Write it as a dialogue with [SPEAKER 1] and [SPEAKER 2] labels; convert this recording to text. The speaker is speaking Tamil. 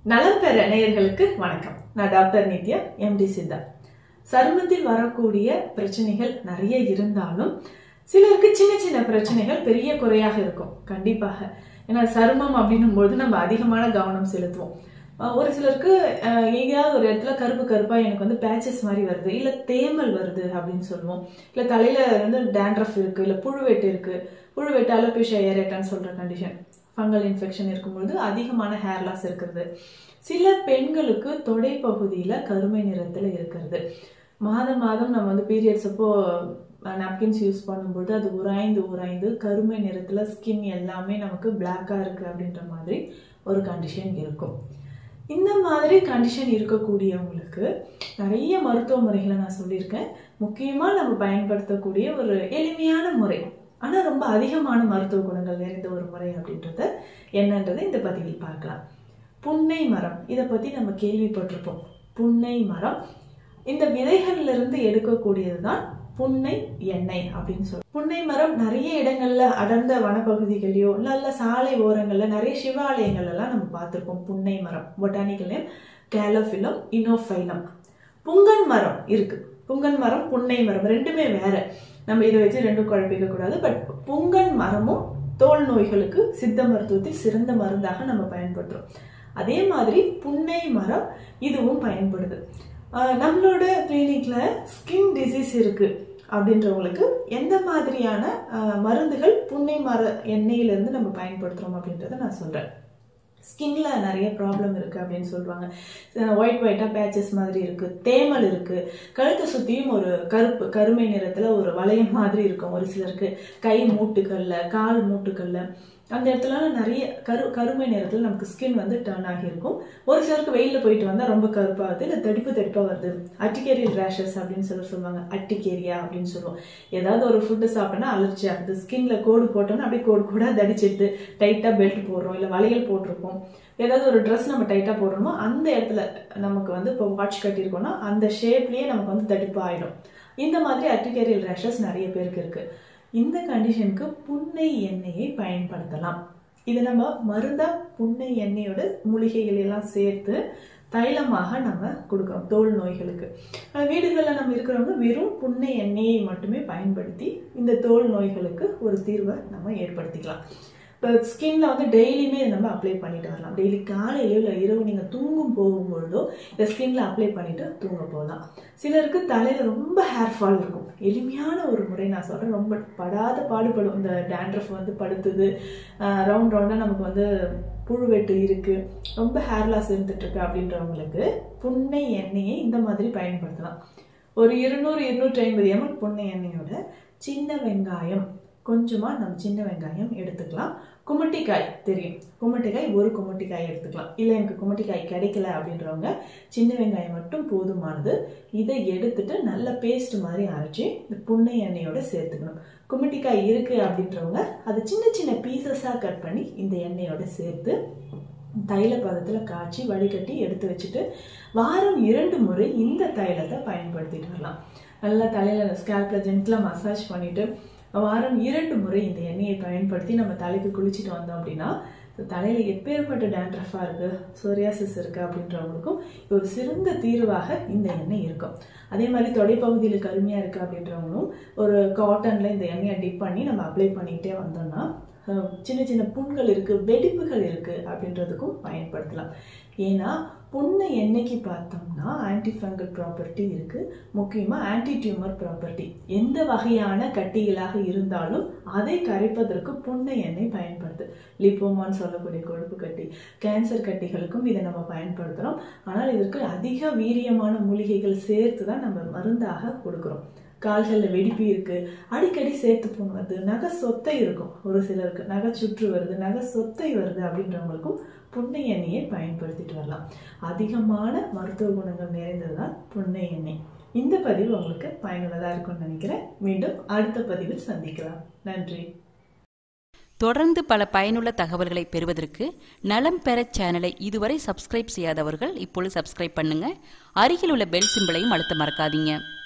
[SPEAKER 1] நலம் பெற நேயர்களுக்கு வணக்கம் நான் டாக்டர் நித்யா எம்டி சித்தா சருமத்தில் வரக்கூடிய பிரச்சனைகள் நிறைய இருந்தாலும் சிலருக்கு சின்ன சின்ன பிரச்சனைகள் பெரிய குறையாக இருக்கும் கண்டிப்பாக ஏன்னா சருமம் அப்படின்னும் பொழுது நம்ம அதிகமான கவனம் செலுத்துவோம் அஹ் ஒரு சிலருக்கு அஹ், எங்கேயாவது ஒரு இடத்துல கருப்பு கருப்பா எனக்கு வந்து பேச்சஸ் மாதிரி வருது இல்ல தேமல் வருது அப்படின்னு சொல்லுவோம் இல்ல தலையில வந்து டேண்ட்ரஃப் இருக்கு இல்ல புழுவெட்டு இருக்கு புழுவெட்டு அலோபேஷியா ஏரேட்டான்னு சொல்ற கண்டிஷன் ஃபங்கல் இன்ஃபெக்ஷன் இருக்கும்பொழுது அதிகமான ஹேர் லாஸ் இருக்கிறது சில பெண்களுக்கு தொடை பகுதியில கருமை நிறத்துல இருக்கிறது மாதம் மாதம் நம்ம வந்து பீரியட்ஸ் அப்போ நாப்கின்ஸ் யூஸ் பண்ணும்போது அது உராய்ந்து உராய்ந்து கருமை நிறத்துல ஸ்கின் எல்லாமே நமக்கு பிளாக்கா இருக்கு அப்படின்ற மாதிரி ஒரு கண்டிஷன் இருக்கும் இந்த மாதிரி கண்டிஷன் இருக்கக்கூடியவங்களுக்கு நிறைய மருத்துவ முறைகளை நான் சொல்லியிருக்கேன் முக்கியமாக நம்ம பயன்படுத்தக்கூடிய ஒரு எளிமையான முறை ஆனால் ரொம்ப அதிகமான மருத்துவ குணங்கள் நிறைந்த ஒரு முறை அப்படின்றத என்னன்றதை இந்த பதிவில் பார்க்கலாம் புன்னை மரம் இதை பற்றி நம்ம கேள்விப்பட்டிருப்போம் புன்னை மரம் இந்த விதைகள்ல இருந்து எடுக்கக்கூடியது தான் புன்னை எண்ணெய் அப்படின்னு சொல்லி புன்னை மரம் நிறைய இடங்கள்ல அடர்ந்த வனப்பகுதிகளையோ நல்ல சாலை ஓரங்கள்ல நிறைய சிவாலயங்கள் எல்லாம் நம்ம பார்த்திருப்போம் புன்னை மரம் பொட்டானிக்கல் நேம் கேலோஃபிலம் இனோஃபைலம் புங்கன் மரம் இருக்கு புங்கன் மரம் புன்னை மரம் ரெண்டுமே வேற நம்ம இதை வச்சு ரெண்டும் குழப்பிக்க கூடாது பட் புங்கன் மரமும் தோல் நோய்களுக்கு சித்த மருத்துவத்தில் சிறந்த மருந்தாக நம்ம பயன்படுத்துறோம் அதே மாதிரி புன்னை மரம் இதுவும் பயன்படுது ஆஹ் நம்மளோட கிளினிக்ல ஸ்கின் டிசீஸ் இருக்கு அப்படின்றவங்களுக்கு எந்த மாதிரியான ஆஹ், மருந்துகள் புன்னை மர எண்ணெயிலிருந்து நம்ம பயன்படுத்துறோம் அப்படின்றத நான் சொல்றேன் ஸ்கின்ல நிறைய ப்ராப்ளம் இருக்கு அப்படின்னு சொல்லுவாங்க ஒயிட் ஒயிட்டா பேச்சஸ் மாதிரி இருக்கு தேமல் இருக்கு கழுத்தை சுத்தியும் ஒரு கருப்பு கருமை நிறத்துல ஒரு வளையம் மாதிரி இருக்கும் ஒரு சிலருக்கு கை மூட்டுக்கல்ல கால் மூட்டுக்கல்ல அந்த இடத்துல நிறைய கரு கருமை நிறத்துல நமக்கு ஸ்கின் வந்து டர்ன் ஆகியிருக்கும் ஒரு சிலருக்கு வெயில்ல போயிட்டு வந்தா ரொம்ப கருப்பாகுது இல்ல தடிப்பு தடிப்பா வருது அட்டிகேரியல் ரேஷஸ் அப்படின்னு சொல்லி சொல்லுவாங்க அட்டிகேரியா அப்படின்னு சொல்லுவோம் ஏதாவது ஒரு ஃபுட்டு சாப்பிட்டோம்னா அலர்ஜி ஆகுது ஸ்கின்ல கோடு போட்டோம்னா அப்படியே கோடு கூட தடிச்சிடுது டைட்டா பெல்ட் போடுறோம் இல்ல வளையல் போட்டிருப்போம் ஏதாவது ஒரு ட்ரெஸ் நம்ம டைட்டா போடுறோமோ அந்த இடத்துல நமக்கு வந்து இப்போ வாட்ச் கட்டியிருக்கோம்னா அந்த ஷேப்லயே நமக்கு வந்து தடிப்பு ஆயிடும் இந்த மாதிரி அட்டிகேரியல் ரேஷஸ் நிறைய பேருக்கு இருக்கு இந்த கண்டிஷனுக்கு புன்னை எண்ணெயை பயன்படுத்தலாம் இது நம்ம மருந்தா புன்னை எண்ணெயோட மூலிகைகள் எல்லாம் சேர்த்து தைலமாக நம்ம கொடுக்குறோம் தோல் நோய்களுக்கு ஆனா வீடுகளில் நம்ம இருக்கிறவங்க வெறும் புன்னை எண்ணெயை மட்டுமே பயன்படுத்தி இந்த தோல் நோய்களுக்கு ஒரு தீர்வை நம்ம ஏற்படுத்திக்கலாம் இப்போ ஸ்கின்ல வந்து டெய்லியுமே இதை நம்ம அப்ளை பண்ணிட்டு வரலாம் டெய்லி காலையிலயோ இல்லை இரவு நீங்கள் தூங்கும் போகும்பொழுதோ இந்த ஸ்கின்ல அப்ளை பண்ணிட்டு தூங்க போகலாம் சிலருக்கு தலையில ரொம்ப ஹேர் ஃபால் இருக்கும் எளிமையான ஒரு முறை நான் சொல்றேன் ரொம்ப படாத பாடுபடும் இந்த டேண்ட்ரஃப் வந்து படுத்துது ரவுண்ட் ரவுண்டாக நமக்கு வந்து புழுவெட்டு இருக்கு ரொம்ப ஹேர் லாஸ் இருந்துட்டு இருக்கு அப்படின்றவங்களுக்கு புன்னை எண்ணெயை இந்த மாதிரி பயன்படுத்தலாம் ஒரு இருநூறு இருநூற்றி ஐம்பது எம்எல் புன்னை எண்ணெயோட சின்ன வெங்காயம் கொஞ்சமாக நம்ம சின்ன வெங்காயம் எடுத்துக்கலாம் குமட்டிக்காய் தெரியும் குமட்டிக்காய் ஒரு குமட்டிக்காய் எடுத்துக்கலாம் இல்லை எனக்கு குமட்டிக்காய் கிடைக்கல அப்படின்றவங்க சின்ன வெங்காயம் மட்டும் போதுமானது இதை எடுத்துட்டு நல்ல பேஸ்ட் மாதிரி அரைச்சி இந்த புன்னை எண்ணெயோட சேர்த்துக்கணும் குமட்டிக்காய் இருக்கு அப்படின்றவங்க அதை சின்ன சின்ன பீசஸாக கட் பண்ணி இந்த எண்ணெயோட சேர்த்து தைல பதத்தில் காய்ச்சி வடிகட்டி எடுத்து வச்சுட்டு வாரம் இரண்டு முறை இந்த தைலத்தை பயன்படுத்திட்டு வரலாம் நல்லா தலையில் ஸ்கேல்பில் ஜென்டிலாக மசாஜ் பண்ணிட்டு வாரம் இரண்டு முறை இந்த எண்ணெயை பயன்படுத்தி நம்ம தலைக்கு குளிச்சுட்டு வந்தோம் அப்படின்னா தலையில் எப்பேற்பட்ட டேண்ட்ரஃபாக இருக்குது சோரியாசிஸ் இருக்குது அப்படின்றவங்களுக்கும் இது ஒரு சிறந்த தீர்வாக இந்த எண்ணெய் இருக்கும் அதே மாதிரி தொடைப்பகுதியில் கருமையாக இருக்குது அப்படின்றவங்களும் ஒரு காட்டனில் இந்த எண்ணெயை டிப் பண்ணி நம்ம அப்ளை பண்ணிக்கிட்டே வந்தோம்னா அஹ், சின்ன சின்ன புண்கள் இருக்குது வெடிப்புகள் இருக்குது அப்படின்றதுக்கும் பயன்படுத்தலாம் ஏன்னா புண்ணை எண்ணெய்க்கு பார்த்தோம்னா ஆன்டிஃபங்கல் ப்ராப்பர்ட்டி இருக்குது முக்கியமாக ஆன்டி டியூமர் ப்ராப்பர்ட்டி எந்த வகையான கட்டிகளாக இருந்தாலும் அதை கரைப்பதற்கு புண்ணை எண்ணெய் பயன்படுது லிப்போமான்னு சொல்லக்கூடிய கொழுப்பு கட்டி கேன்சர் கட்டிகளுக்கும் இதை நம்ம பயன்படுத்துகிறோம் ஆனால் இதற்கு அதிக வீரியமான மூலிகைகள் சேர்த்து தான் நம்ம மருந்தாக கொடுக்குறோம் கால்களில் வெடிப்பு இருக்கு அடிக்கடி சேர்த்து புண் வருது நகை சொத்தை இருக்கும் ஒரு சிலருக்கு நகை சுற்று வருது நகை சொத்தை வருது அப்படின்றவங்களுக்கும் புன்னை எண்ணெயை பயன்படுத்திட்டு வரலாம் அதிகமான மருத்துவ குணங்கள் நிறைந்தது தான் புன்னை எண்ணெய் இந்த பதிவு உங்களுக்கு பயனுள்ளதாக இருக்கும்னு நினைக்கிறேன் மீண்டும் அடுத்த பதிவில் சந்திக்கலாம் நன்றி
[SPEAKER 2] தொடர்ந்து பல பயனுள்ள தகவல்களை பெறுவதற்கு நலம் பெற சேனலை இதுவரை சப்ஸ்கிரைப் செய்யாதவர்கள் இப்பொழுது சப்ஸ்கிரைப் பண்ணுங்க அருகில் உள்ள பெல் சிம்பிளையும் அழுத்த மறக்காதீங்க